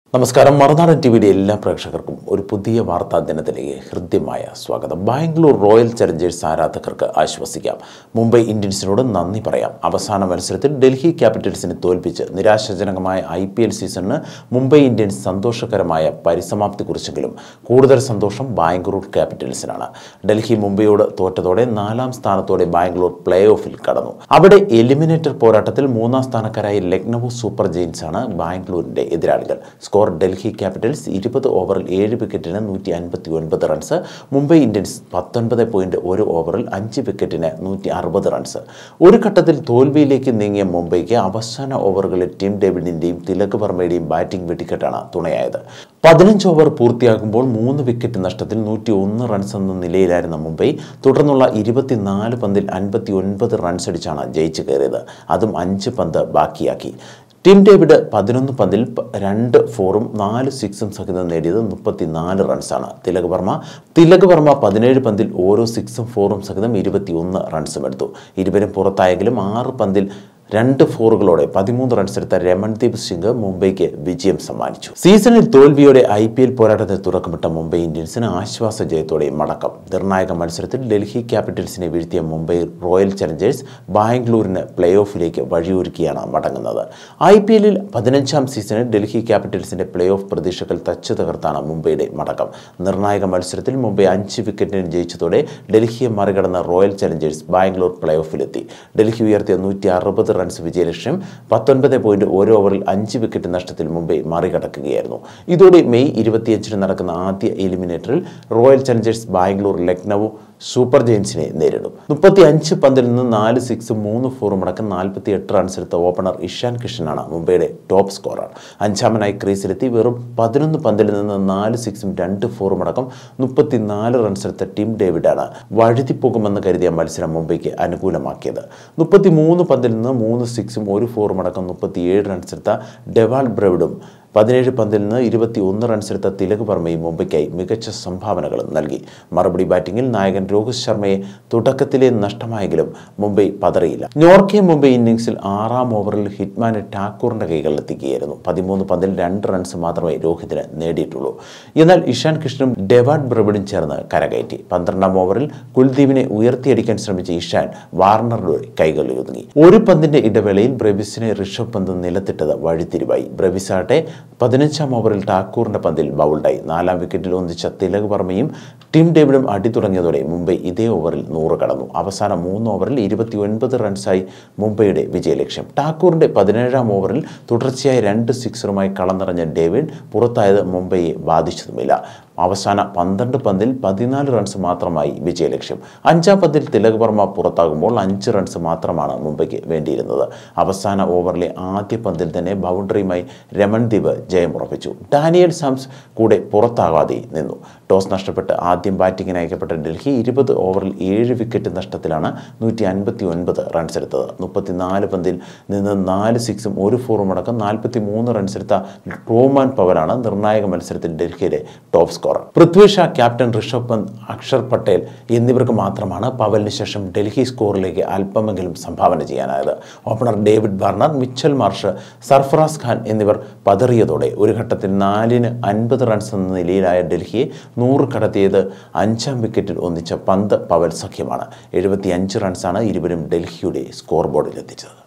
നമസ്കാരം മറുനാടൻ ടി വിയുടെ എല്ലാ പ്രേക്ഷകർക്കും ഒരു പുതിയ വാർത്താ ദിനത്തിലേക്ക് ഹൃദ്യമായ സ്വാഗതം ബാംഗ്ലൂർ റോയൽ ചലഞ്ചേഴ്സ് ആരാധകർക്ക് ആശ്വസിക്കാം മുംബൈ ഇന്ത്യൻസിനോട് നന്ദി പറയാം അവസാന മത്സരത്തിൽ ഡൽഹി ക്യാപിറ്റൽസിനെ തോൽപ്പിച്ച് നിരാശാജനകമായ ഐ പി എൽ സീസണിന് മുംബൈ ഇന്ത്യൻസ് സന്തോഷകരമായ പരിസമാപ്തി കുറിച്ചെങ്കിലും കൂടുതൽ സന്തോഷം ബാംഗ്ലൂർ ക്യാപിറ്റൽസിനാണ് ഡൽഹി മുംബൈയോട് തോറ്റതോടെ നാലാം സ്ഥാനത്തോടെ ബാംഗ്ലൂർ പ്ലേ ഓഫിൽ കടന്നു അവിടെ എലിമിനേറ്റർ പോരാട്ടത്തിൽ മൂന്നാം സ്ഥാനക്കാരായ ലക്നൌ സൂപ്പർ ജെയിൻസ് ആണ് ബാംഗ്ലൂരിന്റെ എതിരാളികൾ സ്കോർ ഡൽഹി ക്യാപിറ്റൽസ് ഇരുപത് ഓവറിൽ ഏഴ് വിക്കറ്റിന് നൂറ്റി അൻപത്തി ഒൻപത് റൺസ് മുംബൈ ഇന്ത്യൻസ് പത്തൊൻപത് പോയിന്റ് ഒരു ഓവറിൽ അഞ്ച് വിക്കറ്റിന് നൂറ്റി അറുപത് റൺസ് ഒരു ഘട്ടത്തിൽ തോൽവിയിലേക്ക് നീങ്ങിയ മുംബൈക്ക് അവസാന ഓവറുകളിൽ ടീം ഡേവിഡിന്റെയും തിലക് വർമ്മയുടെയും ബാറ്റിംഗ് വെടിക്കെട്ടാണ് തുണയായത് പതിനഞ്ച് ഓവർ പൂർത്തിയാകുമ്പോൾ മൂന്ന് വിക്കറ്റ് നഷ്ടത്തിൽ നൂറ്റി ഒന്ന് റൺസ് എന്ന നിലയിലായിരുന്ന മുംബൈ തുടർന്നുള്ള ഇരുപത്തിനാല് പന്തിൽ അൻപത്തി ഒൻപത് റൺസ് അടിച്ചാണ് ജയിച്ചു കയറിയത് അതും അഞ്ച് പന്ത് ബാക്കിയാക്കി ടീം ഡേവിഡ് പതിനൊന്ന് പന്തിൽ പ- രണ്ട് ഫോറും നാല് സിക്സും സഹിതം നേടിയത് മുപ്പത്തിനാല് റൺസാണ് തിലക് വർമ്മ തിലക് വർമ്മ പതിനേഴ് പന്തിൽ ഓരോ സിക്സും ഫോറും സഹിതം ഇരുപത്തിയൊന്ന് റൺസും എടുത്തു ഇരുവരും പുറത്തായെങ്കിലും ആറ് പന്തിൽ രണ്ട് ഫോറുകളോടെ പതിമൂന്ന് റൺസ് എടുത്ത രമൺദീപ് സിംഗ് മുംബൈക്ക് വിജയം സമ്മാനിച്ചു സീസണിൽ തോൽവിയോടെ ഐ പി എൽ പോരാട്ടത്തിൽ തുടക്കമിട്ട മുംബൈ ഇന്ത്യൻസിന് ആശ്വാസ ജയത്തോടെ മടക്കം നിർണായക മത്സരത്തിൽ ഡൽഹി ക്യാപിറ്റൽസിനെ വീഴ്ത്തിയ മുംബൈ റോയൽ ചലഞ്ചേഴ്സ് ബാംഗ്ലൂരിന് പ്ലേ ഓഫിലേക്ക് വഴിയൊരുക്കിയാണ് മടങ്ങുന്നത് ഐ പി എല്ലിൽ പതിനഞ്ചാം സീസണിൽ ഡൽഹി ക്യാപിറ്റൽസിന്റെ പ്ലേ ഓഫ് പ്രതീക്ഷകൾ തച്ചു തകർത്താണ് മുംബൈയുടെ മടക്കം നിർണായക മത്സരത്തിൽ മുംബൈ അഞ്ച് വിക്കറ്റിന് ജയിച്ചതോടെ ഡൽഹിയെ മറികടന്ന റോയൽ ചലഞ്ചേഴ്സ് ബാംഗ്ലൂർ പ്ലേ ഓഫിലെത്തി ഡൽഹി ഉയർത്തിയ നൂറ്റി അറുപത് റൺസ് വിജയലക്ഷ്യം പത്തൊൻപത് പോയിന്റ് ഒരു ഓവറിൽ അഞ്ച് വിക്കറ്റ് നഷ്ടത്തിൽ മുംബൈ മറികടക്കുകയായിരുന്നു ഇതോടെ മെയ് ഇരുപത്തിയഞ്ചിന് നടക്കുന്ന ആദ്യ എലിമിനേറ്ററിൽ Royal Challengers Bangalore Lucknow super ജെയിൻസിനെ നേരിടും മുപ്പത്തി അഞ്ച് പന്തിൽ നിന്ന് നാല് സിക്സും മൂന്ന് ഫോറും അടക്കം നാൽപ്പത്തി എട്ട് റൺസ് എടുത്ത ഓപ്പണർ ഇഷാൻ കിഷനാണ് മുംബൈയുടെ ടോപ്പ് സ്കോറർ അഞ്ചാമനായി ക്രീസിലെത്തി വെറും പതിനൊന്ന് പന്തിൽ നിന്ന് നാല് സിക്സും രണ്ട് ഫോറും അടക്കം മുപ്പത്തിനാല് റൺസ് എടുത്ത ടീം ഡേവിഡാണ് വഴുതിപ്പോകുമെന്ന് കരുതിയ മത്സരം മുംബൈക്ക് അനുകൂലമാക്കിയത് മുപ്പത്തി മൂന്ന് പന്തിൽ നിന്ന് മൂന്ന് സിക്സും ഒരു ഫോറും അടക്കം മുപ്പത്തിയേഴ് റൺസ് എടുത്ത ഡെവാൾ ബ്രവിഡും പതിനേഴ് പന്തിൽ നിന്ന് ഇരുപത്തി ഒന്ന് റൺസ് എടുത്ത തിലക് വർമ്മയും മുംബൈക്കായി മികച്ച സംഭാവനകൾ നൽകി മറുപടി ബാറ്റിംഗിൽ നായകൻ രോഹിത് ശർമ്മയെ തുടക്കത്തിലെ നഷ്ടമായെങ്കിലും മുംബൈ പതറിയില്ല നോർക്കെ മുംബൈ ഇന്നിംഗ്സിൽ ആറാം ഓവറിൽ ഹിറ്റ്മാനെ ടാക്കൂറിന്റെ കൈകളിലെത്തിക്കുകയായിരുന്നു പതിമൂന്ന് പന്തിൽ രണ്ട് റൺസ് മാത്രമേ രോഹിതിന് നേടിയിട്ടുള്ളൂ എന്നാൽ ഇഷാൻ കൃഷ്ണനും ഡെവാഡ് ബ്രവിഡും ചേർന്ന് കരകയറ്റി പന്ത്രണ്ടാം ഓവറിൽ കുൽദീപിനെ ഉയർത്തിയടിക്കാൻ ശ്രമിച്ച ഇഷാൻ വാർണറുടെ കൈകളിൽ ഒതുങ്ങി ഒരു പന്തിന്റെ ഇടവേളയിൽ ബ്രവിസിനെ ഋഷഭ് പന്ത് നിലത്തിട്ടത് വഴിത്തിരിവായി ബ്രവിസാട്ടെ പതിനഞ്ചാം ഓവറിൽ ടാക്കൂറിന്റെ പന്തിൽ ബൗൾഡായി നാലാം വിക്കറ്റിൽ ഒന്നിച്ച തിലക് വർമ്മയും ടീം ഡേവിഡും അടി തുടങ്ങിയതോടെ മുംബൈ ഇതേ ഓവറിൽ നൂറ് കടന്നു അവസാന മൂന്ന് ഓവറിൽ ഇരുപത്തി ഒൻപത് റൺസായി മുംബൈയുടെ വിജയലക്ഷ്യം ടാക്കൂറിന്റെ പതിനേഴാം ഓവറിൽ തുടർച്ചയായി രണ്ട് സിക്സറുമായി കളം നിറഞ്ഞ ഡേവിഡ് പുറത്തായത് മുംബൈയെ ബാധിച്ചതുമില്ല അവസാന പന്ത്രണ്ട് പന്തിൽ പതിനാല് റൺസ് മാത്രമായി വിജയലക്ഷ്യം അഞ്ചാം പന്തിൽ തിലക് വർമ്മ പുറത്താകുമ്പോൾ അഞ്ച് റൺസ് മാത്രമാണ് മുംബൈക്ക് വേണ്ടിയിരുന്നത് അവസാന ഓവറിലെ ആദ്യ പന്തിൽ തന്നെ ബൗണ്ടറിയുമായി രമൺദീപ് ജയമുറപ്പിച്ചു ഡാനിയൽ സാംസ് കൂടെ പുറത്താകാതെ നിന്നു ടോസ് നഷ്ടപ്പെട്ട് ആദ്യം ബാറ്റിങ്ങിന് അയക്കപ്പെട്ട ഡൽഹി ഇരുപത് ഓവറിൽ ഏഴ് വിക്കറ്റ് നഷ്ടത്തിലാണ് നൂറ്റി അൻപത്തി ഒൻപത് റൺസ് എടുത്തത് മുപ്പത്തിനാല് പന്തിൽ നിന്ന് നാല് സിക്സും ഒരു ഫോറും അടക്കം നാൽപ്പത്തി മൂന്ന് റൺസ് എടുത്ത റോമാൻ പവലാണ് നിർണായക മത്സരത്തിൽ ഡൽഹിയുടെ top scorer Prithvi Shaw captain Rishabh Pant Axar Patel എന്നിവർക്ക് മാത്രമാണ് പവലിന് ശേഷം ഡൽഹി സ്കോറിലേക്ക് അല്പമെങ്കിലും സംഭാവന ചെയ്യാനായത് opener David Warner Mitchell Marsh Sarfaraz Khan എന്നിവർ പതറിയതോടെ ഒരു ഘട്ടത്തിൽ നാലിന് അൻപത് റൺസ് എന്ന നിലയിലായ ഡൽഹിയെ നൂറ് കടത്തിയത് അഞ്ചാം വിക്കറ്റിൽ ഒന്നിച്ച പന്ത് പവൽ സഖ്യമാണ് എഴുപത്തി അഞ്ച് റൺസാണ് ഇരുവരും ഡൽഹിയുടെ സ്കോർ ബോർഡിലെത്തിച്ചത്